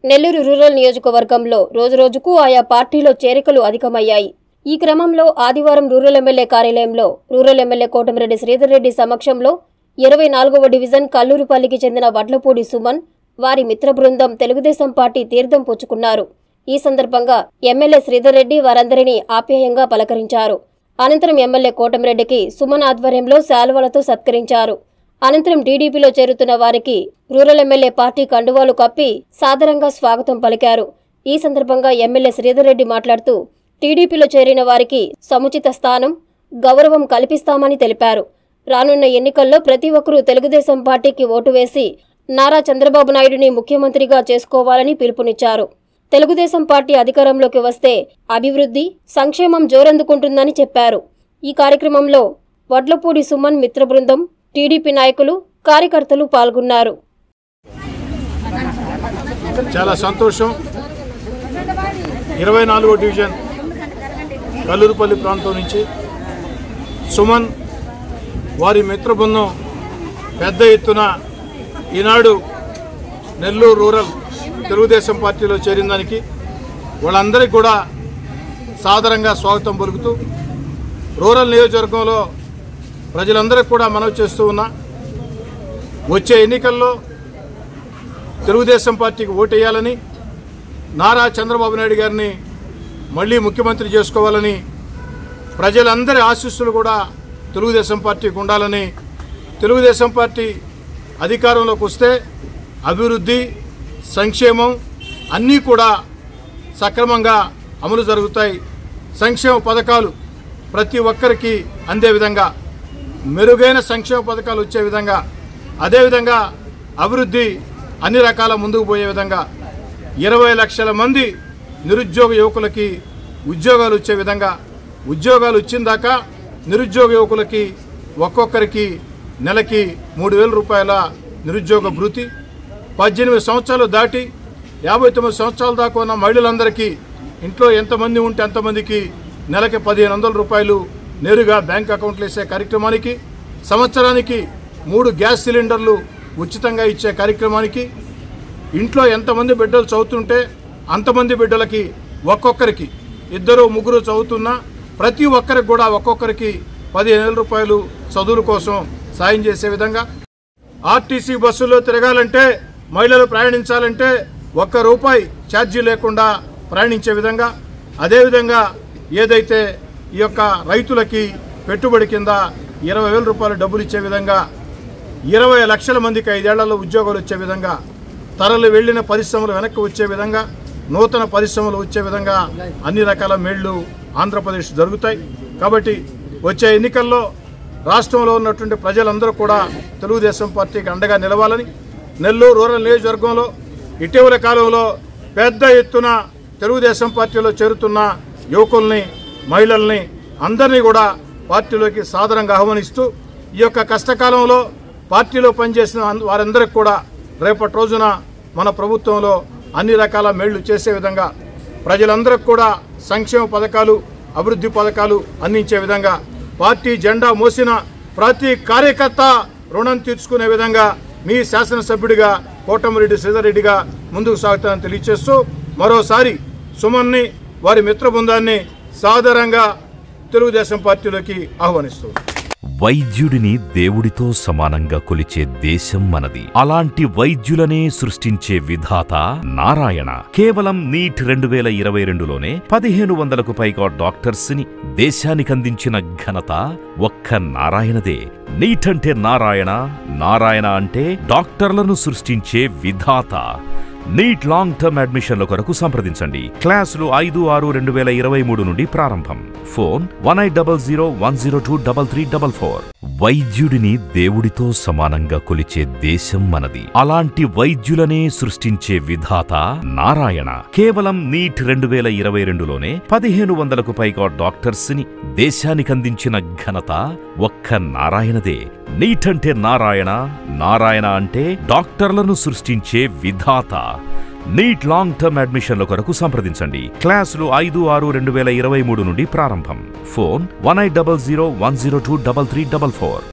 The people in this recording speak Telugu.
నెల్లూరు రూరల్ నియోజకవర్గంలో రోజురోజుకు ఆయా పార్టీలో చేరికలు అధికమయ్యాయి ఈ క్రమంలో ఆదివారం రూరల్ ఎమ్మెల్యే కార్యాలయంలో రూరల్ ఎమ్మెల్యే కోటమిరెడ్డి శ్రీధర్ రెడ్డి సమక్షంలో ఇరవై నాలుగవ డివిజన్ కల్లూరుపల్లికి చెందిన వడ్లపూడి సుమన్ వారి మిత్ర బృందం తెలుగుదేశం పార్టీ తీర్థం పుచ్చుకున్నారు ఈ సందర్భంగా ఎమ్మెల్యే శ్రీధర్ రెడ్డి వారందరినీ ఆప్యాయంగా పలకరించారు అనంతరం ఎమ్మెల్యే కోటమిరెడ్డికి సుమన్ ఆధ్వర్యంలో శాలువలతో సత్కరించారు అనంతరం టీడీపీలో చేరుతున్న వారికి రూరల్ ఎమ్మెల్యే పార్టీ కండువాలు కప్పి సాదరంగా స్వాగతం పలికారు ఈ సందర్భంగా ఎమ్మెల్యే శ్రీధర్ రెడ్డి మాట్లాడుతూ టీడీపీలో చేరిన వారికి సముచిత స్థానం గౌరవం కల్పిస్తామని తెలిపారు రానున్న ఎన్నికల్లో ప్రతి ఒక్కరూ తెలుగుదేశం పార్టీకి ఓటు వేసి నారా చంద్రబాబు నాయుడిని ముఖ్యమంత్రిగా చేసుకోవాలని పిలుపునిచ్చారు తెలుగుదేశం పార్టీ అధికారంలోకి వస్తే అభివృద్ధి సంక్షేమం జోరందుకుంటుందని చెప్పారు ఈ కార్యక్రమంలో వడ్లపూడి సుమన్ మిత్ర బృందం టీడీపీ నాయకులు కార్యకర్తలు పాల్గొన్నారు చాలా సంతోషం ఇరవై నాలుగో డివిజన్ కల్లూరుపల్లి ప్రాంతం నుంచి సుమన్ వారి మిత్ర బృందం పెద్ద ఎత్తున ఈనాడు నెల్లూరు రూరల్ తెలుగుదేశం పార్టీలో చేరిన దానికి వాళ్ళందరికీ కూడా సాదరంగా స్వాగతం పలుకుతూ రూరల్ నియోజకవర్గంలో ప్రజలందరికీ కూడా మనవి చేస్తూ ఉన్నా వచ్చే ఎన్నికల్లో తెలుగుదేశం పార్టీకి ఓటేయాలని నారా చంద్రబాబు నాయుడు గారిని మళ్ళీ ముఖ్యమంత్రి చేసుకోవాలని ప్రజలందరి ఆశీస్సులు కూడా తెలుగుదేశం పార్టీకి ఉండాలని తెలుగుదేశం పార్టీ అధికారంలోకి వస్తే అభివృద్ధి సంక్షేమం అన్నీ కూడా సక్రమంగా అమలు జరుగుతాయి సంక్షేమ పథకాలు ప్రతి ఒక్కరికి అందే విధంగా మెరుగైన సంక్షేమ పథకాలు వచ్చే విధంగా అదేవిధంగా అభివృద్ధి అన్ని రకాల ముందుకు పోయే విధంగా ఇరవై లక్షల మంది నిరుద్యోగ యువకులకి ఉద్యోగాలు వచ్చే విధంగా ఉద్యోగాలు వచ్చిన దాకా నిరుద్యోగ యువకులకి ఒక్కొక్కరికి నెలకి మూడు వేల రూపాయల నిరుద్యోగ భృతి పద్దెనిమిది సంవత్సరాలు దాటి యాభై తొమ్మిది సంవత్సరాల దాకా ఉన్న మహిళలందరికీ ఇంట్లో ఎంతమంది ఉంటే అంతమందికి నెలకి పదిహేను వందల రూపాయలు నేరుగా బ్యాంక్ అకౌంట్లో వేసే కార్యక్రమానికి సంవత్సరానికి మూడు గ్యాస్ సిలిండర్లు ఉచితంగా ఇచ్చే కార్యక్రమానికి ఇంట్లో ఎంతమంది బిడ్డలు చదువుతుంటే అంతమంది బిడ్డలకి ఒక్కొక్కరికి ఇద్దరు ముగ్గురు చదువుతున్నా ప్రతి ఒక్కరికి కూడా ఒక్కొక్కరికి పదిహేను వేల రూపాయలు చదువుల కోసం సాయం చేసే విధంగా ఆర్టీసీ బస్సుల్లో తిరగాలంటే మహిళలు ప్రయాణించాలంటే ఒక్క రూపాయి ఛార్జీ లేకుండా ప్రయాణించే విధంగా అదేవిధంగా ఏదైతే ఈ యొక్క రైతులకి పెట్టుబడి కింద ఇరవై వేల రూపాయలు డబ్బులు ఇచ్చే విధంగా ఇరవై లక్షల మందికి ఐదేళ్లలో ఉద్యోగాలు వచ్చే విధంగా తరలి వెళ్లిన పరిశ్రమలు వెనక్కి వచ్చే విధంగా నూతన పరిశ్రమలు వచ్చే విధంగా అన్ని రకాల మేళ్లు ఆంధ్రప్రదేశ్ జరుగుతాయి కాబట్టి వచ్చే ఎన్నికల్లో రాష్ట్రంలో ఉన్నటువంటి ప్రజలందరూ కూడా తెలుగుదేశం పార్టీకి అండగా నిలవాలని నెల్లూరు రూరల్ నియోజకవర్గంలో ఇటీవల కాలంలో పెద్ద ఎత్తున తెలుగుదేశం పార్టీలో చేరుతున్న యువకుల్ని మహిళల్ని అందరినీ కూడా పార్టీలోకి సాదరంగా ఆహ్వానిస్తూ ఈ యొక్క కష్టకాలంలో పార్టీలో పనిచేసిన అన్- వారందరికీ కూడా రేపటి రోజున మన ప్రభుత్వంలో అన్ని రకాల మేళ్లు చేసే విధంగా ప్రజలందరికీ కూడా సంక్షేమ పథకాలు అభివృద్ధి పథకాలు అందించే విధంగా పార్టీ జెండా మోసిన ప్రతి కార్యకర్త రుణం తీర్చుకునే విధంగా మీ శాసనసభ్యుడిగా కోటమిరెడ్డి శ్రీధర్రెడ్డిగా ముందుకు సాగుతానని తెలియజేస్తూ మరోసారి సుమన్ని వారి మిత్ర బృందాన్ని సాదరంగా తెలుగుదేశం పార్టీలోకి ఆహ్వానిస్తూ వైద్యుడిని దేవుడితో సమానంగా కొలిచే దేశం మనది అలాంటి వైద్యులనే సృష్టించే విధాత నారాయణ కేవలం నీట్ రెండు వేల ఇరవై రెండులోనే పదిహేను వందలకు పైగా డాక్టర్స్ ని దేశానికి అందించిన ఘనత ఒక్క నారాయణదే నీట్ అంటే నారాయణ నారాయణ అంటే డాక్టర్లను సృష్టించే విధాత నీట్ లాంగ్ టర్మ్ అడ్మిషన్ల కొరకు సంప్రదించండి క్లాసులు ఐదు ఆరు రెండు వేల ఇరవై మూడు నుండి ప్రారంభం phone one eight double zero one zero two double three double four వైద్యుడిని దేవుడితో సమానంగా కొలిచే దేశం మనది అలాంటి వైద్యులనే సృష్టించే విధాత నారాయణ కేవలం నీట్ రెండు వేల ఇరవై రెండులోనే పదిహేను వందలకు పైగా డాక్టర్స్ ని దేశానికి అందించిన ఘనత ఒక్క నారాయణదే నీట్ అంటే నారాయణ నారాయణ అంటే డాక్టర్లను సృష్టించే విధాత నీట్ లాంగ్ టర్మ్ అడ్మిషన్ల కొరకు సంప్రదించండి క్లాసులు ఐదు ఆరు రెండు వేల ఇరవై మూడు నుండి ప్రారంభం phone one eight double zero one zero two double three double four